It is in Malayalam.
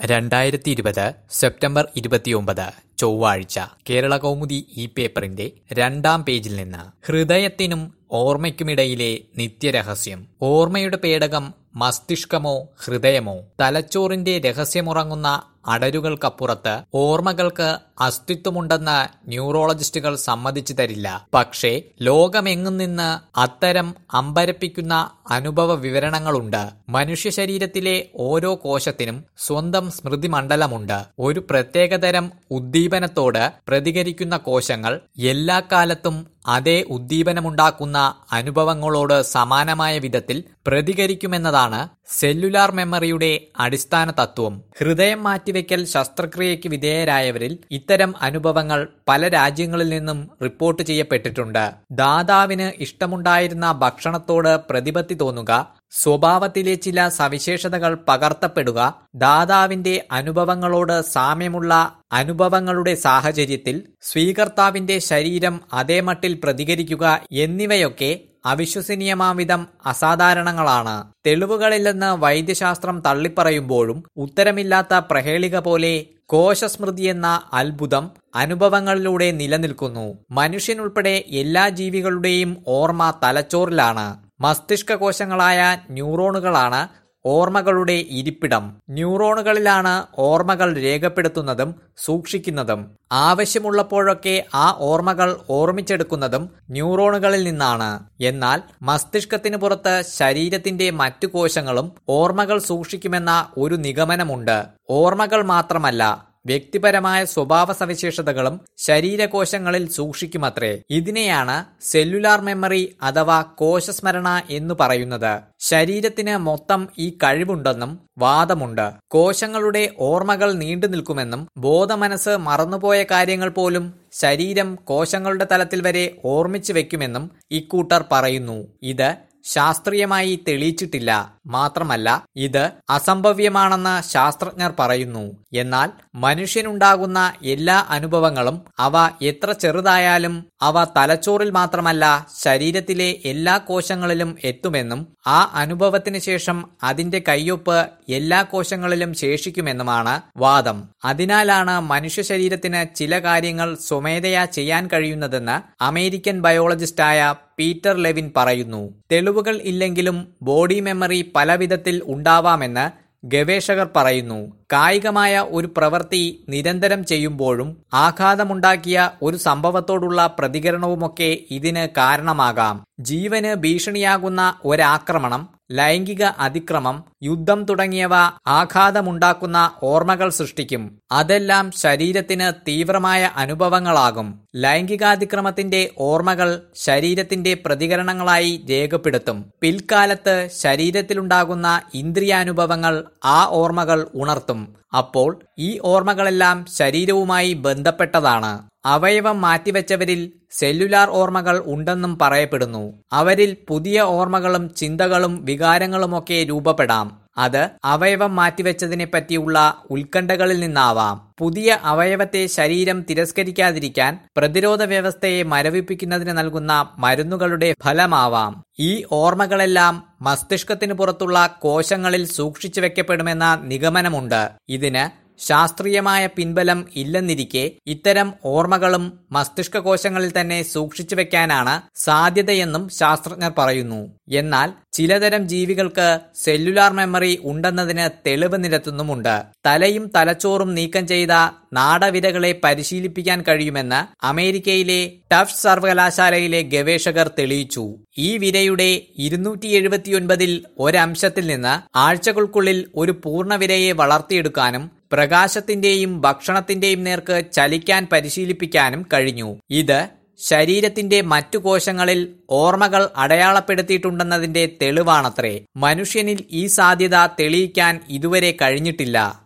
രണ്ടായിരത്തി ഇരുപത് സെപ്റ്റംബർ ഇരുപത്തിയൊമ്പത് ചൊവ്വാഴ്ച കേരള കൗമുദി ഈ പേപ്പറിന്റെ രണ്ടാം പേജിൽ നിന്ന് ഹൃദയത്തിനും ഓർമ്മയ്ക്കുമിടയിലെ നിത്യരഹസ്യം ഓർമ്മയുടെ പേടകം മസ്തിഷ്കമോ ഹൃദയമോ തലച്ചോറിന്റെ രഹസ്യമുറങ്ങുന്ന അടരുകൾക്കപ്പുറത്ത് ഓർമ്മകൾക്ക് അസ്തിത്വമുണ്ടെന്ന് ന്യൂറോളജിസ്റ്റുകൾ സമ്മതിച്ചു തരില്ല പക്ഷേ ലോകമെങ്ങും നിന്ന് അത്തരം അമ്പരപ്പിക്കുന്ന അനുഭവ വിവരണങ്ങളുണ്ട് മനുഷ്യ ശരീരത്തിലെ ഓരോ കോശത്തിനും സ്വന്തം സ്മൃതി മണ്ഡലമുണ്ട് ഒരു പ്രത്യേകതരം ഉദ്ദീപനത്തോട് പ്രതികരിക്കുന്ന കോശങ്ങൾ എല്ലാ കാലത്തും അതേ ഉദ്ദീപനമുണ്ടാക്കുന്ന അനുഭവങ്ങളോട് സമാനമായ വിധത്തിൽ പ്രതികരിക്കുമെന്നതാണ് സെല്ലുലാർ മെമ്മറിയുടെ അടിസ്ഥാന തത്വം ഹൃദയം മാറ്റിവെക്കൽ ശസ്ത്രക്രിയയ്ക്ക് വിധേയരായവരിൽ ഇത്തരം അനുഭവങ്ങൾ പല രാജ്യങ്ങളിൽ നിന്നും റിപ്പോർട്ട് ചെയ്യപ്പെട്ടിട്ടുണ്ട് ദാതാവിന് ഇഷ്ടമുണ്ടായിരുന്ന ഭക്ഷണത്തോട് പ്രതിപത്തി തോന്നുക സ്വഭാവത്തിലെ ചില സവിശേഷതകൾ പകർത്തപ്പെടുക ദാതാവിന്റെ അനുഭവങ്ങളോട് സാമ്യമുള്ള അനുഭവങ്ങളുടെ സാഹചര്യത്തിൽ സ്വീകർത്താവിന്റെ ശരീരം അതേ മട്ടിൽ പ്രതികരിക്കുക എന്നിവയൊക്കെ അവിശ്വസനീയമാവിധം അസാധാരണങ്ങളാണ് തെളിവുകളില്ലെന്ന് വൈദ്യശാസ്ത്രം തള്ളിപ്പറയുമ്പോഴും ഉത്തരമില്ലാത്ത പ്രഹേളിക പോലെ കോശസ്മൃതി എന്ന അത്ഭുതം അനുഭവങ്ങളിലൂടെ നിലനിൽക്കുന്നു മനുഷ്യനുൾപ്പെടെ എല്ലാ ജീവികളുടെയും ഓർമ്മ തലച്ചോറിലാണ് മസ്തിഷ്ക കോശങ്ങളായ ന്യൂറോണുകളാണ് ഓർമ്മകളുടെ ഇരിപ്പിടം ന്യൂറോണുകളിലാണ് ഓർമ്മകൾ രേഖപ്പെടുത്തുന്നതും സൂക്ഷിക്കുന്നതും ആവശ്യമുള്ളപ്പോഴൊക്കെ ആ ഓർമ്മകൾ ഓർമ്മിച്ചെടുക്കുന്നതും ന്യൂറോണുകളിൽ നിന്നാണ് എന്നാൽ മസ്തിഷ്കത്തിന് പുറത്ത് ശരീരത്തിന്റെ മറ്റു കോശങ്ങളും ഓർമ്മകൾ സൂക്ഷിക്കുമെന്ന ഒരു നിഗമനമുണ്ട് ഓർമ്മകൾ മാത്രമല്ല വ്യക്തിപരമായ സ്വഭാവ സവിശേഷതകളും ശരീരകോശങ്ങളിൽ സൂക്ഷിക്കുമത്രേ ഇതിനെയാണ് സെല്ലുലാർ മെമ്മറി അഥവാ കോശസ്മരണ എന്ന് പറയുന്നത് ശരീരത്തിന് മൊത്തം ഈ കഴിവുണ്ടെന്നും വാദമുണ്ട് കോശങ്ങളുടെ ഓർമ്മകൾ നീണ്ടു നിൽക്കുമെന്നും ബോധമനസ് മറന്നുപോയ കാര്യങ്ങൾ പോലും ശരീരം കോശങ്ങളുടെ തലത്തിൽ വരെ ഓർമ്മിച്ചു വെക്കുമെന്നും ഇക്കൂട്ടർ പറയുന്നു ഇത് ശാസ്ത്രീയമായി തെളിയിച്ചിട്ടില്ല മാത്രമല്ല ഇത് അസംഭവ്യമാണെന്ന് ശാസ്ത്രജ്ഞർ പറയുന്നു എന്നാൽ മനുഷ്യനുണ്ടാകുന്ന എല്ലാ അനുഭവങ്ങളും അവ എത്ര ചെറുതായാലും അവ തലച്ചോറിൽ മാത്രമല്ല ശരീരത്തിലെ എല്ലാ കോശങ്ങളിലും എത്തുമെന്നും ആ അനുഭവത്തിന് ശേഷം അതിന്റെ കയ്യൊപ്പ് എല്ലാ കോശങ്ങളിലും ശേഷിക്കുമെന്നുമാണ് വാദം അതിനാലാണ് മനുഷ്യ ശരീരത്തിന് ചില കാര്യങ്ങൾ സ്വമേധയാ ചെയ്യാൻ കഴിയുന്നതെന്ന് അമേരിക്കൻ ബയോളജിസ്റ്റായ പീറ്റർ ലെവിൻ പറയുന്നു തെളിവുകൾ ഇല്ലെങ്കിലും ബോഡി മെമ്മറി പല വിധത്തിൽ ഉണ്ടാവാമെന്ന് ഗവേഷകർ പറയുന്നു കായികമായ ഒരു പ്രവൃത്തി നിരന്തരം ചെയ്യുമ്പോഴും ആഘാതമുണ്ടാക്കിയ ഒരു സംഭവത്തോടുള്ള പ്രതികരണവുമൊക്കെ ഇതിന് കാരണമാകാം ജീവന് ഭീഷണിയാകുന്ന ഒരാക്രമണം ലൈംഗിക അതിക്രമം യുദ്ധം തുടങ്ങിയവ ആഘാതമുണ്ടാക്കുന്ന ഓർമ്മകൾ സൃഷ്ടിക്കും അതെല്ലാം ശരീരത്തിന് തീവ്രമായ അനുഭവങ്ങളാകും ലൈംഗികാതിക്രമത്തിന്റെ ഓർമ്മകൾ ശരീരത്തിന്റെ പ്രതികരണങ്ങളായി രേഖപ്പെടുത്തും പിൽക്കാലത്ത് ശരീരത്തിലുണ്ടാകുന്ന ഇന്ദ്രിയാനുഭവങ്ങൾ ആ ഓർമ്മകൾ ഉണർത്തും അപ്പോൾ ഈ ഓർമ്മകളെല്ലാം ശരീരവുമായി ബന്ധപ്പെട്ടതാണ് അവയവം മാറ്റിവെച്ചവരിൽ സെല്ലുലാർ ഓർമ്മകൾ ഉണ്ടെന്നും പറയപ്പെടുന്നു അവരിൽ പുതിയ ഓർമ്മകളും ചിന്തകളും വികാരങ്ങളുമൊക്കെ രൂപപ്പെടാം അത് അവയവം മാറ്റിവെച്ചതിനെ പറ്റിയുള്ള ഉത്കണ്ഠകളിൽ നിന്നാവാം പുതിയ അവയവത്തെ ശരീരം തിരസ്കരിക്കാതിരിക്കാൻ പ്രതിരോധ വ്യവസ്ഥയെ മരവിപ്പിക്കുന്നതിന് നൽകുന്ന മരുന്നുകളുടെ ഫലമാവാം ഈ ഓർമ്മകളെല്ലാം മസ്തിഷ്കത്തിന് പുറത്തുള്ള കോശങ്ങളിൽ സൂക്ഷിച്ചു വെക്കപ്പെടുമെന്ന നിഗമനമുണ്ട് ഇതിന് ശാസ്ത്രീയമായ പിൻബലം ഇല്ലെന്നിരിക്കെ ഇത്തരം ഓർമ്മകളും മസ്തിഷ്ക കോശങ്ങളിൽ തന്നെ സൂക്ഷിച്ചു വെക്കാനാണ് സാധ്യതയെന്നും ശാസ്ത്രജ്ഞർ പറയുന്നു എന്നാൽ ചിലതരം ജീവികൾക്ക് സെല്ലുലാർ മെമ്മറി ഉണ്ടെന്നതിന് തെളിവ് നിരത്തുന്നുമുണ്ട് തലയും തലച്ചോറും നീക്കം ചെയ്ത നാടവിരകളെ പരിശീലിപ്പിക്കാൻ കഴിയുമെന്ന് അമേരിക്കയിലെ ടഫ് സർവകലാശാലയിലെ ഗവേഷകർ തെളിയിച്ചു ഈ വിരയുടെ ഇരുന്നൂറ്റി എഴുപത്തിയൊൻപതിൽ ഒരംശത്തിൽ നിന്ന് ആഴ്ചകൾക്കുള്ളിൽ ഒരു പൂർണ്ണവിരയെ വളർത്തിയെടുക്കാനും പ്രകാശത്തിന്റെയും ഭക്ഷണത്തിന്റെയും നേർക്ക് ചലിക്കാൻ പരിശീലിപ്പിക്കാനും കഴിഞ്ഞു ഇത് ശരീരത്തിന്റെ മറ്റു കോശങ്ങളിൽ ഓർമ്മകൾ അടയാളപ്പെടുത്തിയിട്ടുണ്ടെന്നതിന്റെ തെളിവാണത്രേ മനുഷ്യനിൽ ഈ സാധ്യത തെളിയിക്കാൻ ഇതുവരെ കഴിഞ്ഞിട്ടില്ല